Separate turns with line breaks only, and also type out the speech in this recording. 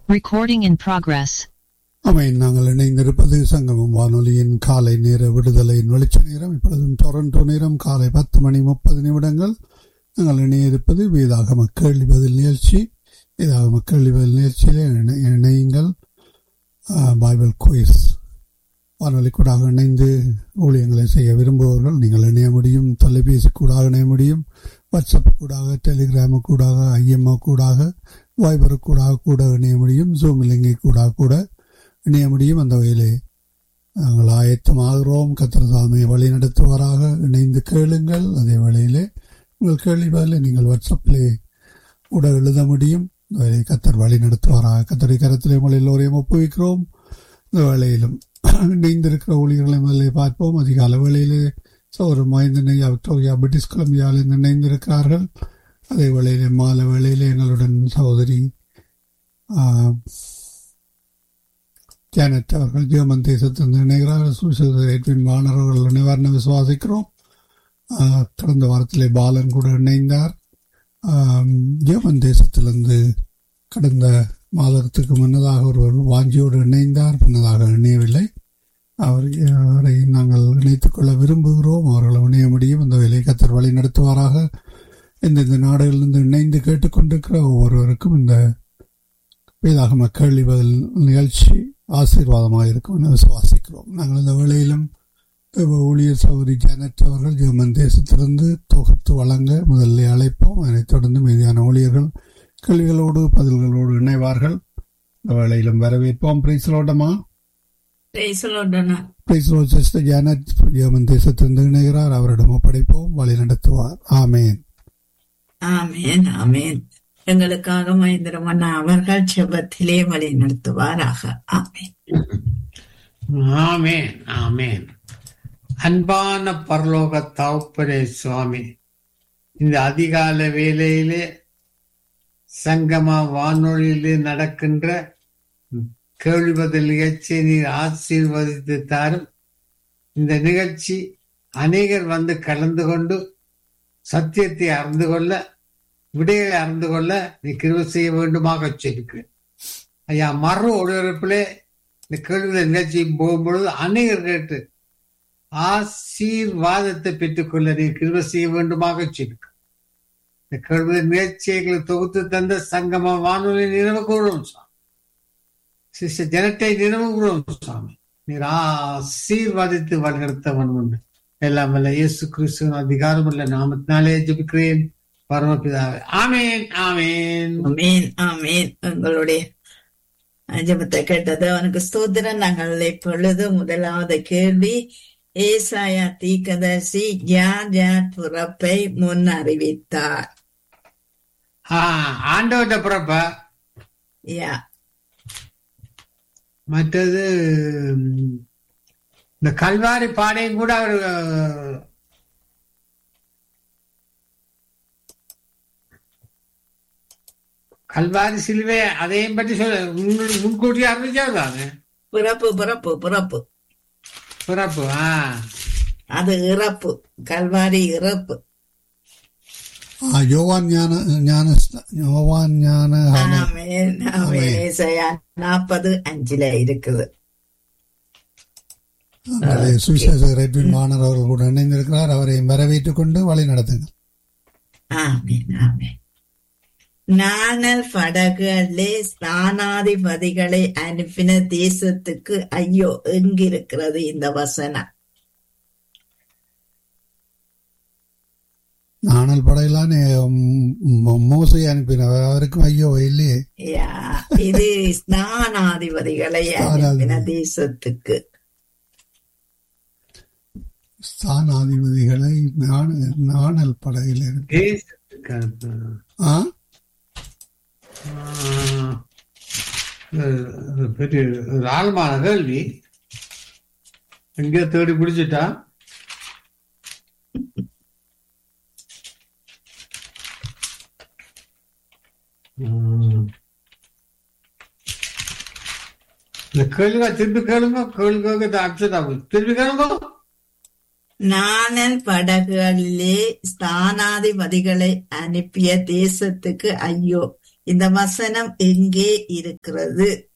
Recording in progress.
அவை நாங்கள் இணைந்திருப்பது சங்கமம் வானொலியின் காலை நேர விடுதலையின் வெளிச்ச நேரம் இப்பொழுதும் டொரண்டோ நேரம் காலை பத்து மணி முப்பது நிமிடங்கள் நாங்கள் இணையிருப்பது வேதாகம கேள்வி பதில் நிகழ்ச்சி வேதாகம கேள்வி பதில் நிகழ்ச்சியிலே இணை- இணையுங்கள் ஆ, பைபிள் குயிஸ் வானொலி கூடாக இணைந்து ஊழியங்களை செய்ய விரும்புபவர்கள் நீங்கள் இணைய முடியும் தொலைபேசி கூடாக இணைய முடியும் வாட்ஸ்அப் கூடாக டெலிகிராமு கூடாக ஐஎம்ஓ கூடாக வைபர் கூடாக கூட இணைய முடியும் ஜூம் லிங்கை கூடாக கூட இணைய முடியும் அந்த வகையிலே நாங்கள் ஆயத்தமாகிறோம் கத்திரதாமை வழி நடத்துவாராக இணைந்து கேளுங்கள் அதே வேளையிலே உங்கள் கேள்வி பதிலை நீங்கள் வாட்ஸ்அப்பிலே கூட எழுத முடியும் இந்த வேளையை கத்தர் வழி நடத்துவாராக கத்தரை கரத்திலே உங்கள் எல்லோரையும் ஒப்புவிக்கிறோம் இந்த வேளையிலும் இணைந்திருக்கிற ஊழியர்களை முதலில் பார்ப்போம் அதிகால வேளையிலே சோறு மைந்தனை விக்டோரியா பிரிட்டிஷ் கொலம்பியாவில் இணைந்திருக்கிறார்கள் அதே வேளையிலே மாலை வேளையிலே எங்களுடன் சகோதரி ஆ, ஜானட் அவர்கள் ஜெர்மன் தேசத்திலிருந்து இணைகிறார்கள் சுவிசேஷன் மாணவர்கள் நிவாரண விசுவாசிக்கிறோம் ஆஹ், கடந்த வாரத்திலே பாலன் கூட இணைந்தார் ஆம், ஜெர்மன் தேசத்திலிருந்து கடந்த மாதத்துக்கு முன்னதாக ஒருவர் வாஞ்சியோடு இணைந்தார் பின்னதாக இணையவில்லை அவர் அவரை நாங்கள் இணைத்துக் கொள்ள விரும்புகிறோம் அவர்கள் இணைய முடியும் அந்த வேலையை கத்தர் வழி நடத்துவாராக இந்தந்த நாடுகளிலிருந்து இணைந்து கேட்டுக்கொண்டிருக்கிற ஒவ்வொருவருக்கும் இந்த வேதாகம கேள்வி பதில் நிகழ்ச்சி ஆசீர்வாதமாக இருக்கும் என விசுவாசிக்கிறோம் நாங்கள் இந்த வேளையிலும் தேவ ஊழியர் சௌரி ஜானட் அவர்கள் ஜெர்மன் தேசத்திலிருந்து தொகுத்து வழங்க முதலில் அழைப்போம் அதனைத் தொடர்ந்து மீதியான ஊழியர்கள் கேள்விகளோடு பதில்களோடு இணைவார்கள் இந்த வேளையிலும் வரவேற்போம் பிரைஸ்லோட்டமா
பேசலோடனா
பிரைஸ்லோ சிஸ்டர் ஜானட் ஜெர்மன் தேசத்திலிருந்து இணைகிறார் அவரிடம் ஒப்படைப்போம் வழி நடத்துவார் ஆமேன்
ஆமேன் ஆமேன் எங்களுக்காக மகேந்திரமன்னா அவர்கள் செபத்திலே வழி நடத்துவாராக ஆமேன்
ஆமேன் ஆமேன் அன்பான பரலோக தகப்பனே சுவாமி இந்த அதிகால வேளையிலே சங்கமா வானொலியிலே நடக்கின்ற கேள்விபதில் நிகழ்ச்சியை நீர் ஆசீர்வதித்து தாரும் இந்த நிகழ்ச்சி அநேகர் வந்து கலந்து கொண்டு சத்தியத்தை அறிந்து கொள்ள விடையை அறிந்து கொள்ள நீ கிருபை செய்ய வேண்டுமாக சொல்லிக்கிறேன் ஐயா மறு ஒளிபரப்பிலே இந்த கேள்வி நிகழ்ச்சி போகும்பொழுது அநேகர் கேட்டு ஆசீர்வாதத்தை பெற்றுக்கொள்ள நீ கிருபை செய்ய வேண்டுமாக சொல்லிக்க இந்த கேள்வி நிகழ்ச்சிகளை தொகுத்து தந்த சங்கம வானொலி நினைவு கூறும் சுவாமி சிஸ்ட ஜனத்தை நினைவு கூறும் சுவாமி நீர் ஆசீர்வாதித்து வழிநடத்தவன் உண்டு எல்லாம் வல்ல இயேசு கிறிஸ்துவின் அதிகாரமுள்ள நாமத்தினாலே ஜெபிக்கிறேன் பரமபிதாவே ஆமேன் ஆமேன்
ஆமேன் ஆமேன் எங்களுடைய ஜெபத்தை கேட்டது அவனுக்கு ஸ்தோத்திரம் நாங்கள் இப்பொழுது முதலாவது கேள்வி ஏசாயா தீக்கதர்சி யார் யார் பிறப்பை முன் அறிவித்தார்
ஆஹ் ஆண்டவர்கிட்ட பிறப்ப
யா
மற்றது ம், இந்த கல்வாரி பாடையும் கூட அவர் அஹ், கல்வாரி சிலுவை அதையும் பற்றி சொல்ல முன்- முன்கூட்டி அறிவிச்சாரு
பிறப்பு பிறப்பு பிறப்பு
பிறப்பு ஆஹ்
அது
அது இறப்பு கல்வாரி இறப்பு
ஆ, யோவான் ஞான ஞான யோவான் ஞான
ஆமேன் ஆமேன் ஏசாயா நாற்பது அஞ்சுல இருக்குது
அதே சுவிசேஷ ரெட்வின் மாணவர் அவர்கள் கூட இணைந்திருக்கிறார் அவரை வரவேற்றுக் கொண்டு வழி நடத்துங்க
ஆமேன் ஆமேன் நாணல் படகுகளே ஸ்தானாதிபதிகளை அனுப்பின தேசத்துக்கு ஐயோ எங்கிருக்கிறது இந்த வசனம்
நாணல் படையிலான மோசை அனுப்பினவர் அவருக்கும் ஐயோ இல்லையே
யா, இது ஸ்தானாதிபதிகளை அனுப்பின தேசத்துக்கு
ஸ்தானாதிபதிகளை நாண- நாணல் படையில் இருக்கு
தேசத்துக்கு அனுப்புனார்.
ஆ
ஆஹ், இது- இது பெரிய ஒரு ஆழமான கேள்வி எங்கேயோ தேடி பிடிச்சிட்டா உம். இந்த கேளுங்க திருப்பி கேளுங்க கேளுங்க அப்செட் ஆகும் திருப்பி கேளுங்க
நாணல் படகுகளிலே ஸ்தானாதிபதிகளை அனுப்பிய தேசத்துக்கு ஐயோ இந்த வசனம் எங்கே இருக்கிறது